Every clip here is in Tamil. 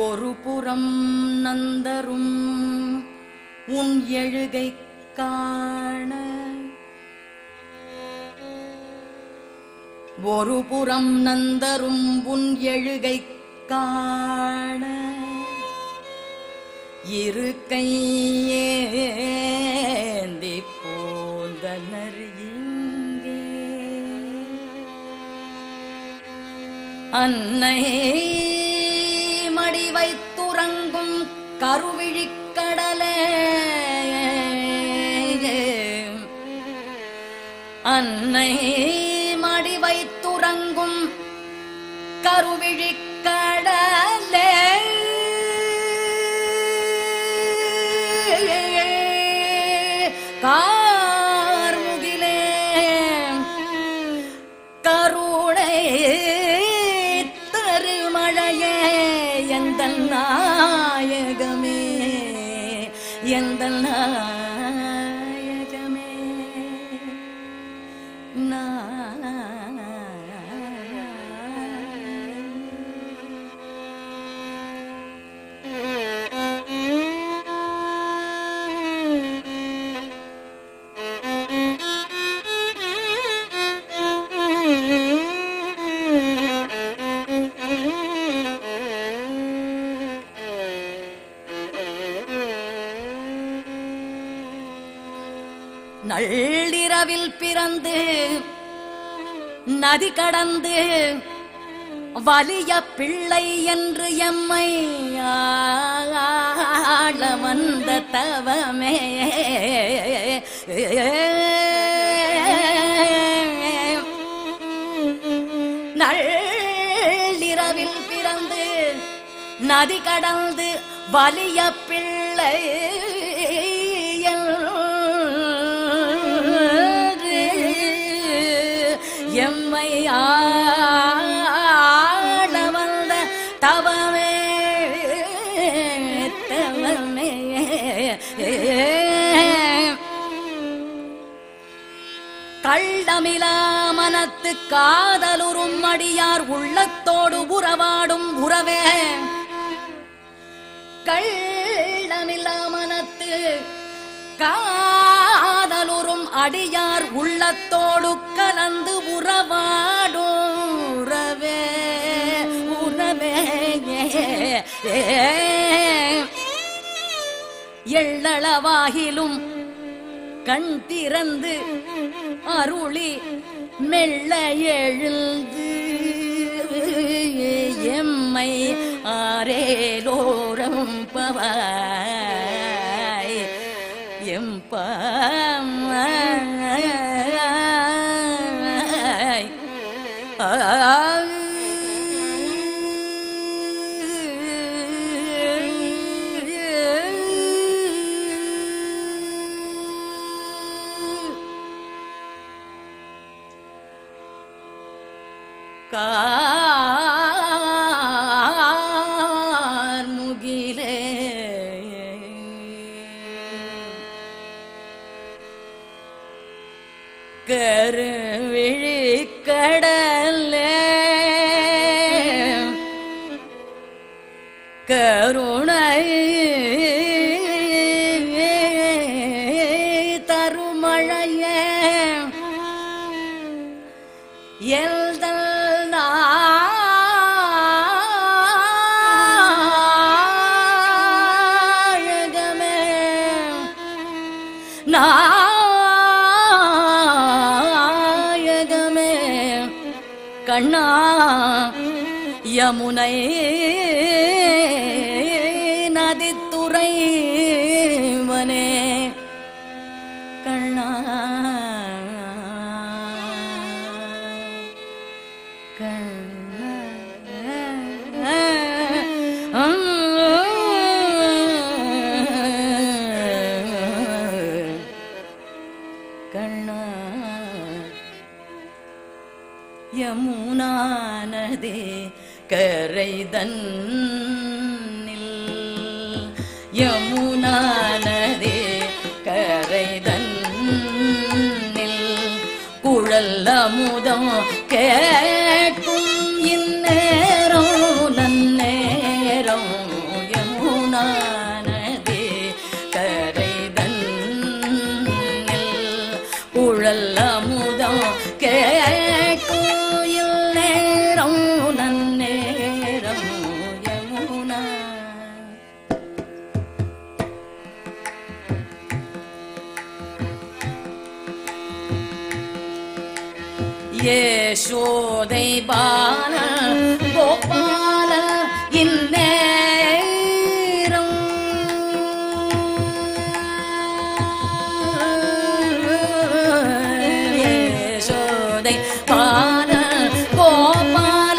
ஒரு புறம் நந்தரும் உன் எழுகை காண ஒரு புறம் நந்தரும் உன் எழுகை காண இரு கையேந்தி போந்தனர் இங்கே அன்னை மடி வைத்துறங்கும் கருவிழிக்கடலே அன்னை மடி வைத்துறங்கும் கருவிழிக்கடலே கார்முகிலே கருணை தருமழையே எந்த நாயகமே எந்த நாயகமே நள்ளிரவில் பிறந்து நதி கடந்து வலிய பிள்ளை என்று எம்மை ஆள வந்த தவமே நள்ளிரவில் பிறந்து நதி கடந்து வலிய பிள்ளை என்று எம்மை ஆள வந்த தவமே தவமே கள்ளமிலா மனத்து காதலுறும் அடியார் உள்ளத்தோடு உறவாடும் உறவே கள்ளமில்லா மனத்து காதலுறும் அடியார் உள்ளத்தோடு கலந்து உறவாடும் உறவே உறவே எள்ளளவாகிலும் கண் திறந்து அருளி மெல்ல எழுந்து எம்மை ஆரேலோரம் பவாய் எம்பாய் கார்முகிலே கருவிழிக்கடலே கருணை தருமழையே எல்தல் நாயகமே நாயகமே கண்ணா யமுனை நதித்துறை வனே கண்ணா கண்ணா யமுனா நதி கரைதன்னில் யமுனா நதி கரைதன்னில் குழல் அமுதம் கேட்கும் இந்நேரம் நன்னேரம் யசோதை பால கோபால இந்நேரம் யசோதை பால கோபால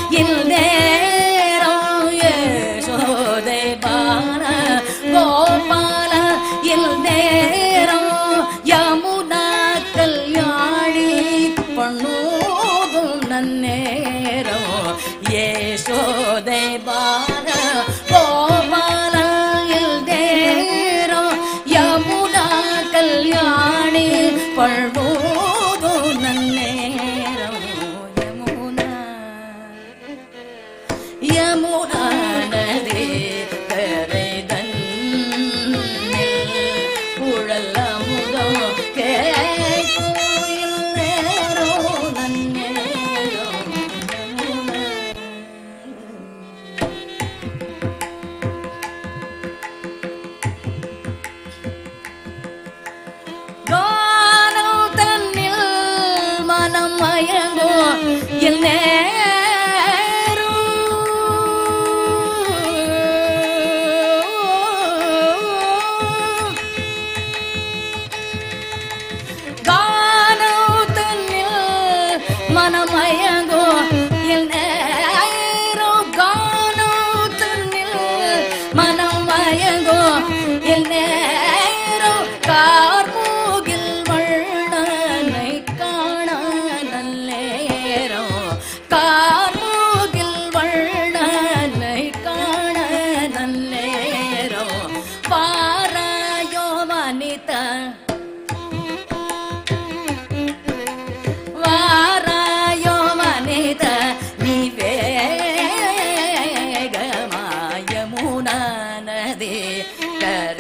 இந்நேரம் யசோதை பால கோபால இந்நேரம் யமுனா கல்யாணி பண்ணோதும் நன்னேரம் யசோதை பால கோபால இல்நேரம் யமுனா கல்யாணி பழ்வோதும் நன்னேரம் யமுனா யமுனா நதி கரை தன்னில் குழல் அமுதம் கேட்கும் நேரோ நன்னேரம் யமுனா கானம் தன்னில் மனம் மயங்கோ என் நேரம் கானம் தன்னில் மனம் மயங்கோ என் நேரம் கானம் தன்னில் மனம் மயங்கோ என் நேரம் கார்மூகில் வண்ணனை காண நல்லேரம் கார்மூகில் வண்ணனை காண நல்லேரம் பாராயோ வனிதா வாராயோ மனித நீ வேகமாயமுனா நதி கர